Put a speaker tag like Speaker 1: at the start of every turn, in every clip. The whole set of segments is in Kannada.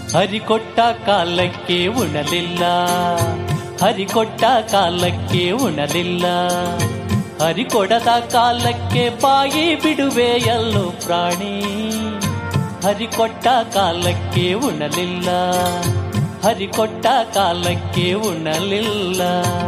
Speaker 1: ಹರಿಕೊಟ್ಟ ಕಾಲಕ್ಕೆ ಉಣಲಿಲ್ಲ ಹರಿಕೊಟ್ಟ ಕಾಲಕ್ಕೆ ಉಣಲಿಲ್ಲ ಹರಿಕೊಡದ ಕಾಲಕ್ಕೆ ಬಾಯಿ ಬಿಡುವೆ ಎಲ್ಲೋ ಪ್ರಾಣಿ ಹರಿಕೊಟ್ಟ ಕಾಲಕ್ಕೆ ಉಣಲಿಲ್ಲ ಹರಿಕೊಟ್ಟ ಕಾಲಕ್ಕೆ ಉಣಲಿಲ್ಲ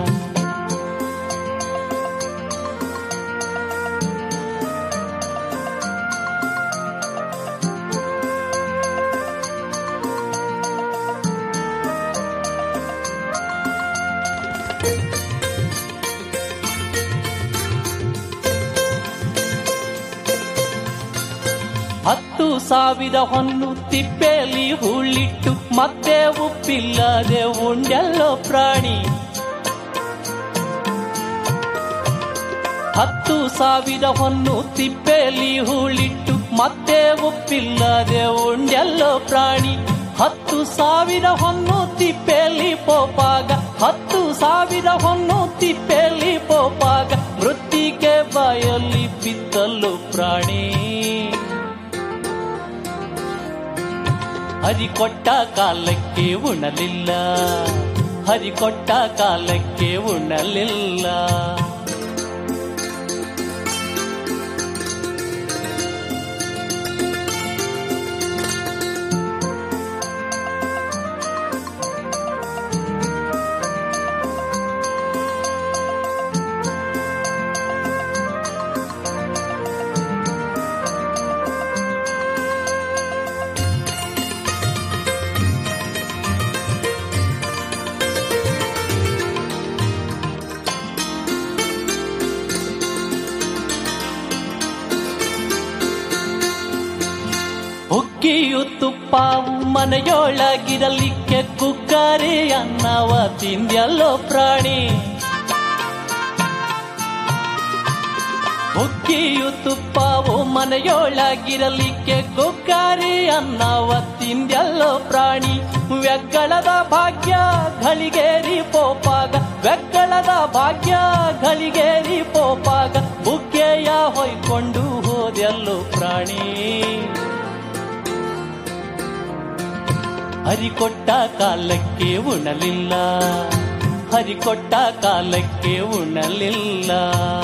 Speaker 1: ಹತ್ತು ಸಾವಿರ ಹೊನ್ನು ತಿಪ್ಪೆಯಲ್ಲಿ ಹೂಳಿಟ್ಟು ಮತ್ತೆ ಉಪ್ಪಿಲ್ಲದೆ ಉಂಡೆಲ್ಲೋ ಪ್ರಾಣಿ ಹತ್ತು ಸಾವಿರ ಹೊನ್ನು ತಿಪ್ಪೆಯಲ್ಲಿ ಹೂಳಿಟ್ಟು ಮತ್ತೆ ಉಪ್ಪಿಲ್ಲದೆ ಉಂಡೆಲ್ಲೋ ಪ್ರಾಣಿ ಹತ್ತು ಸಾವಿರ ಹೊನ್ನು ತಿಪ್ಪೆಯಲ್ಲಿ ಪೋಪಾಗ ಹತ್ತು ಸಾವಿರ ಹೊನ್ನು ತಿಪ್ಪೆಯಲ್ಲಿ ಪೋಪಾಗ ಮೃತ್ತಿಗೆ ಬಾಯಲ್ಲಿ ಬಿದ್ದಲ್ಲು ಪ್ರಾಣಿ ಹರಿಕೊಟ್ಟ ಕಾಲಕ್ಕೆ ಉಣಲಿಲ್ಲ ಹರಿಕೊಟ್ಟ ಕಾಲಕ್ಕೆ ಉಣಲಿಲ್ಲ ಹುಗ್ಗಿಯು ತುಪ್ಪವು ಮನೆಯೊಳಗಿರಲಿಕ್ಕೆ ಕುಕ್ಕರೆ ಅನ್ನವ ತಿಂದ್ಯಲ್ಲೋ ಪ್ರಾಣಿ ಹುಗ್ಗಿಯು ತುಪ್ಪವು ಮನೆಯೊಳಗಿರಲಿಕ್ಕೆ ಕುಕ್ಕರೆ ಅನ್ನವ ತಿಂದ್ಯಲ್ಲೋ ಪ್ರಾಣಿ ವ್ಯಗ್ಗಳದ ಭಾಗ್ಯ ಘಳಿಗೇರಿ ಪೋಪಾಗ ವ್ಯಗ್ಗಳದ ಭಾಗ್ಯ ಘಳಿಗೇರಿ ಪೋಪಾಗ ಬುಗ್ಗೆಯ ಹೊಯ್ಕೊಂಡು ಹೋದೆಲ್ಲೋ ಪ್ರಾಣಿ ಹರಿಕೊಟ್ಟ ಕಾಲಕ್ಕೆ ಉಣಲಿಲ್ಲ ಹರಿಕೊಟ್ಟ ಕಾಲಕ್ಕೆ ಉಣಲಿಲ್ಲ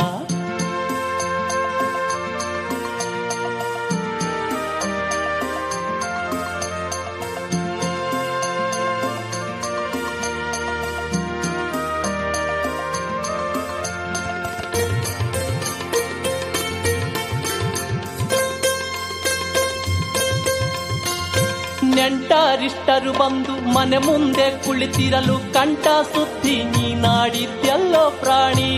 Speaker 1: ನೆಂಟರಿಷ್ಟರು ಬಂದು ಮನೆ ಮುಂದೆ ಕುಳಿತಿರಲು ಕಂಠ ಸುತ್ತಿ ನೀನಾಡಿದ್ಯಲ್ಲೋ ಪ್ರಾಣಿ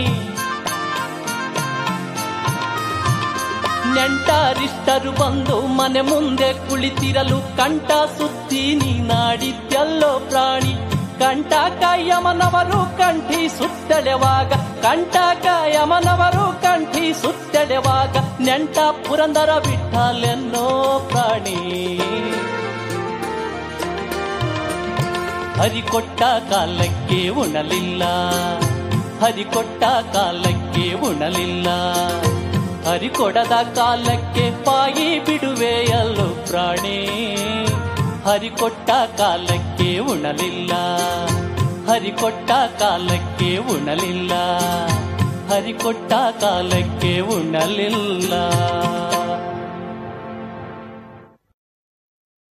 Speaker 1: ನೆಂಟರಿಷ್ಟರು ಬಂದು ಮನೆ ಮುಂದೆ ಕುಳಿತಿರಲು ಕಂಠ ಸುತ್ತಿ ನೀನಾಡಿದ್ಯಲ್ಲೋ ಪ್ರಾಣಿ ಕಂಟಕ ಯಮನವರು ಕಂಠಿ ಸುತ್ತಳೆವಾಗ ಕಂಟಕ ಯಮನವರು ಕಂಠಿ ಸುತ್ತಳೆವಾಗ ನೆಂಟ ಪುರಂದರ ಬಿಟ್ಟಲೆನ್ನೋ ಪ್ರಾಣಿ ಹರಿಕೊಟ್ಟ ಕಾಲಕ್ಕೆ ಉಣಲಿಲ್ಲ ಹರಿಕೊಟ್ಟ ಕಾಲಕ್ಕೆ ಉಣಲಿಲ್ಲ ಹರಿಕೊಡದ ಕಾಲಕ್ಕೆ ಪಾಯಿ ಬಿಡುವೆ ಎಲ್ಲೋ ಪ್ರಾಣಿ ಹರಿಕೊಟ್ಟ ಕಾಲಕ್ಕೆ ಉಣಲಿಲ್ಲ ಹರಿಕೊಟ್ಟ ಕಾಲಕ್ಕೆ ಉಣಲಿಲ್ಲ ಹರಿಕೊಟ್ಟ ಕಾಲಕ್ಕೆ ಉಣಲಿಲ್ಲ